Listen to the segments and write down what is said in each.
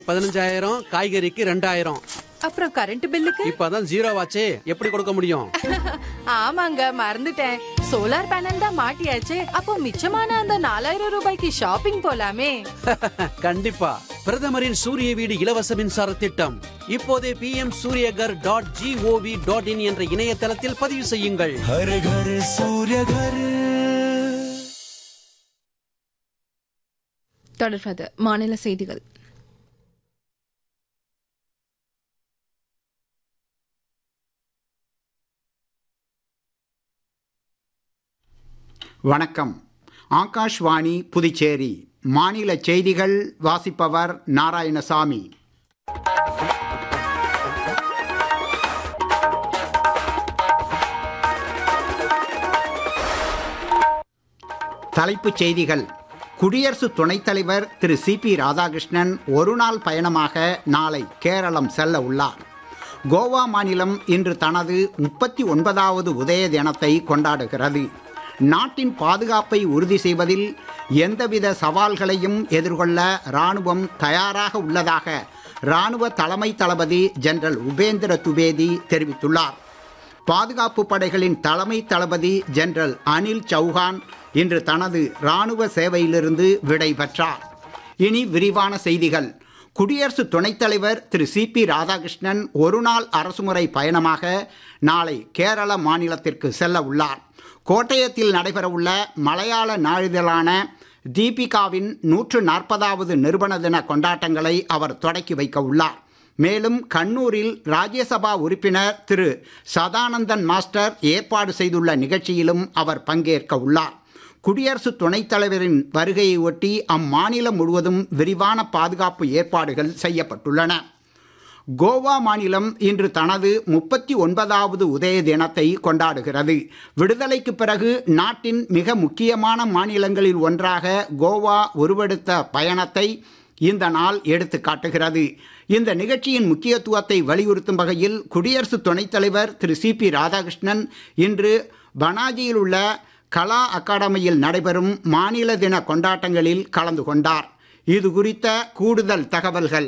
பதினஞ்சாயிரம் காய்கறிக்கு ரெண்டாயிரம் அப்புறம் கரண்ட் பில்லுக்கு இப்பதான் ஜீரோ ஆச்சே எப்படி கொடுக்க முடியும் ஆமாங்க மறந்துட்டேன் சோலார் பேனல் தான் மாட்டியாச்சு அப்போ மிச்சமான அந்த நாலாயிரம் ரூபாய்க்கு ஷாப்பிங் போலாமே கண்டிப்பா பிரதமரின் சூரிய வீடு இலவச மின்சார திட்டம் இப்போதே P M Suryaghar dot GOV dot in என்ற இணையதளத்தில் பதிவு செய்யுங்கள் हर घर सूर्य घर தொடர்வது மாநில செய்திகள் வணக்கம் ஆகாஷ்வாணி புதுச்சேரி மாநில செய்திகள் வாசிப்பவர் நாராயணசாமி தலைப்புச் செய்திகள் குடியரசு துணைத் தலைவர் திரு சி பி ராதாகிருஷ்ணன் ஒரு நாள் பயணமாக நாளை கேரளம் செல்ல உள்ளார் கோவா மாநிலம் இன்று தனது முப்பத்தி ஒன்பதாவது உதய தினத்தை கொண்டாடுகிறது நாட்டின் பாதுகாப்பை உறுதி செய்வதில் எந்தவித சவால்களையும் எதிர்கொள்ள ராணுவம் தயாராக உள்ளதாக ராணுவ தலைமை தளபதி ஜெனரல் உபேந்திர துபேதி தெரிவித்துள்ளார் பாதுகாப்பு படைகளின் தலைமை தளபதி ஜெனரல் அனில் சௌஹான் இன்று தனது ராணுவ சேவையிலிருந்து விடை பெற்றார் இனி விரிவான செய்திகள் குடியரசு துணைத் தலைவர் திரு சி பி ராதாகிருஷ்ணன் ஒருநாள் அரசுமுறை பயணமாக நாளை கேரள மாநிலத்திற்கு செல்ல உள்ளார் கோட்டயத்தில் நடைபெறவுள்ள மலையாள நாளிதழான தீபிகாவின் நூற்று நாற்பதாவது நிறுவன தின கொண்டாட்டங்களை அவர் தொடக்கி வைக்க உள்ளார் மேலும் கண்ணூரில் ராஜ்யசபா உறுப்பினர் திரு சதானந்தன் மாஸ்டர் ஏற்பாடு செய்துள்ள நிகழ்ச்சியிலும் அவர் பங்கேற்க உள்ளார் குடியரசு துணைத் தலைவரின் வருகையை ஒட்டி அம்மாநிலம் முழுவதும் விரிவான பாதுகாப்பு ஏற்பாடுகள் செய்யப்பட்டுள்ளன கோவா மாநிலம் இன்று தனது முப்பத்தி ஒன்பதாவது உதய தினத்தை கொண்டாடுகிறது விடுதலைக்கு பிறகு நாட்டின் மிக முக்கியமான மாநிலங்களில் ஒன்றாக கோவா உருவெடுத்த பயணத்தை இந்த நாள் எடுத்து காட்டுகிறது இந்த நிகழ்ச்சியின் முக்கியத்துவத்தை வலியுறுத்தும் வகையில் குடியரசு துணைத் தலைவர் திரு சி பி ராதாகிருஷ்ணன் இன்று பனாஜியில் உள்ள கலா அகாடமியில் நடைபெறும் மாநில தின கொண்டாட்டங்களில் கலந்து கொண்டார் இது குறித்த கூடுதல் தகவல்கள்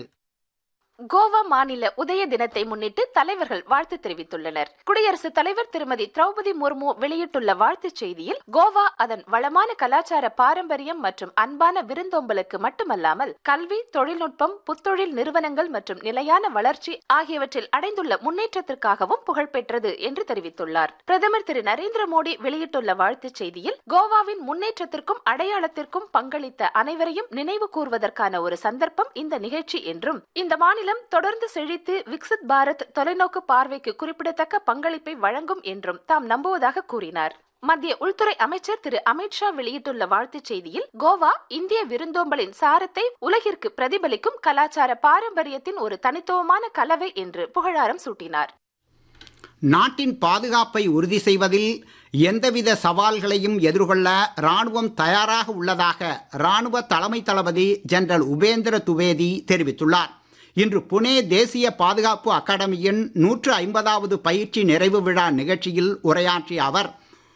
கோவா மாநில உதய தினத்தை முன்னிட்டு தலைவர்கள் வாழ்த்து தெரிவித்துள்ளனர் குடியரசுத் தலைவர் திருமதி திரௌபதி முர்மு வெளியிட்டுள்ள வாழ்த்துச் செய்தியில் கோவா அதன் வளமான கலாச்சார பாரம்பரியம் மற்றும் அன்பான விருந்தோம்பலுக்கு மட்டுமல்லாமல் கல்வி தொழில்நுட்பம் புத்தொழில் நிறுவனங்கள் மற்றும் நிலையான வளர்ச்சி ஆகியவற்றில் அடைந்துள்ள முன்னேற்றத்திற்காகவும் புகழ்பெற்றது என்று தெரிவித்துள்ளார் பிரதமர் திரு நரேந்திர மோடி வெளியிட்டுள்ள வாழ்த்துச் செய்தியில் கோவாவின் முன்னேற்றத்திற்கும் அடையாளத்திற்கும் பங்களித்த அனைவரையும் நினைவு கூர்வதற்கான ஒரு சந்தர்ப்பம் இந்த நிகழ்ச்சி என்றும் இந்த மாநிலம் தொடர்ந்து செழித்து விக்சித் பாரத் தொலைநோக்கு பார்வைக்கு குறிப்பிடத்தக்க பங்களிப்பை வழங்கும் என்றும் தாம் நம்புவதாக கூறினார் மத்திய உள்துறை அமைச்சர் திரு அமித்ஷா வெளியிட்டுள்ள வாழ்த்துச் செய்தியில் கோவா இந்திய விருந்தோம்பலின் சாரத்தை உலகிற்கு பிரதிபலிக்கும் கலாச்சார பாரம்பரியத்தின் ஒரு தனித்துவமான கலவை என்று புகழாரம் சூட்டினார் நாட்டின் பாதுகாப்பை உறுதி செய்வதில் எந்தவித சவால்களையும் எதிர்கொள்ள ராணுவம் தயாராக உள்ளதாக ராணுவ தலைமை தளபதி ஜெனரல் உபேந்திர துவேதி தெரிவித்துள்ளார் இன்று புனே தேசிய பாதுகாப்பு அகாடமியின் நூற்று ஐம்பதாவது பயிற்சி நிறைவு விழா நிகழ்ச்சியில் உரையாற்றிய அவர்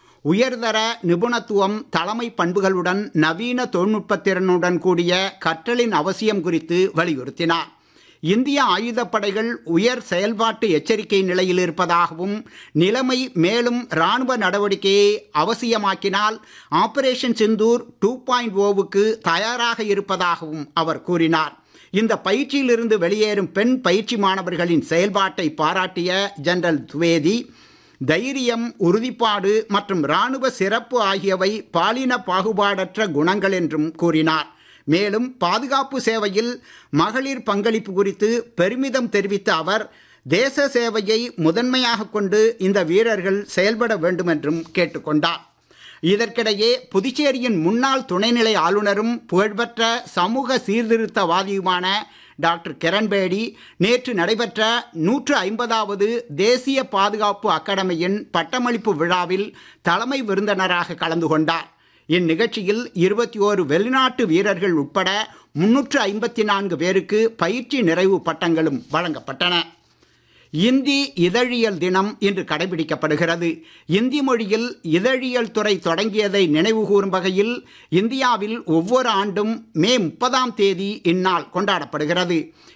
உயர்தர நிபுணத்துவம் தலைமை பண்புகளுடன் நவீன தொழில்நுட்பத்திறனுடன் கூடிய கற்றலின் அவசியம் குறித்து வலியுறுத்தினார் இந்திய ஆயுதப்படைகள் உயர் செயல்பாட்டு எச்சரிக்கை நிலையில் இருப்பதாகவும் நிலைமை மேலும் இராணுவ நடவடிக்கையை அவசியமாக்கினால் ஆபரேஷன் சிந்தூர் டூ பாயிண்ட் ஓவுக்கு தயாராக இருப்பதாகவும் அவர் கூறினார் இந்த பயிற்சியிலிருந்து வெளியேறும் பெண் பயிற்சி மாணவர்களின் செயல்பாட்டை பாராட்டிய ஜெனரல் துவேதி தைரியம் உறுதிப்பாடு மற்றும் இராணுவ சிறப்பு ஆகியவை பாலின பாகுபாடற்ற குணங்கள் என்றும் கூறினார் மேலும் பாதுகாப்பு சேவையில் மகளிர் பங்களிப்பு குறித்து பெருமிதம் தெரிவித்த அவர் தேச சேவையை முதன்மையாக கொண்டு இந்த வீரர்கள் செயல்பட வேண்டும் என்றும் கேட்டுக்கொண்டார் இதற்கிடையே புதுச்சேரியின் முன்னாள் துணைநிலை ஆளுநரும் புகழ்பெற்ற சமூக சீர்திருத்தவாதியுமான டாக்டர் கிரண்பேடி நேற்று நடைபெற்ற நூற்று ஐம்பதாவது தேசிய பாதுகாப்பு அகாடமியின் பட்டமளிப்பு விழாவில் தலைமை விருந்தினராக கலந்து கொண்டார் இந்நிகழ்ச்சியில் இருபத்தி ஓரு வெளிநாட்டு வீரர்கள் உட்பட முன்னூற்று ஐம்பத்தி நான்கு பேருக்கு பயிற்சி நிறைவு பட்டங்களும் வழங்கப்பட்டன இந்தி இதழியல் தினம் இன்று கடைபிடிக்கப்படுகிறது இந்தி மொழியில் இதழியல் துறை தொடங்கியதை நினைவுகூரும் வகையில் இந்தியாவில் ஒவ்வொரு ஆண்டும் மே முப்பதாம் தேதி இந்நாள் கொண்டாடப்படுகிறது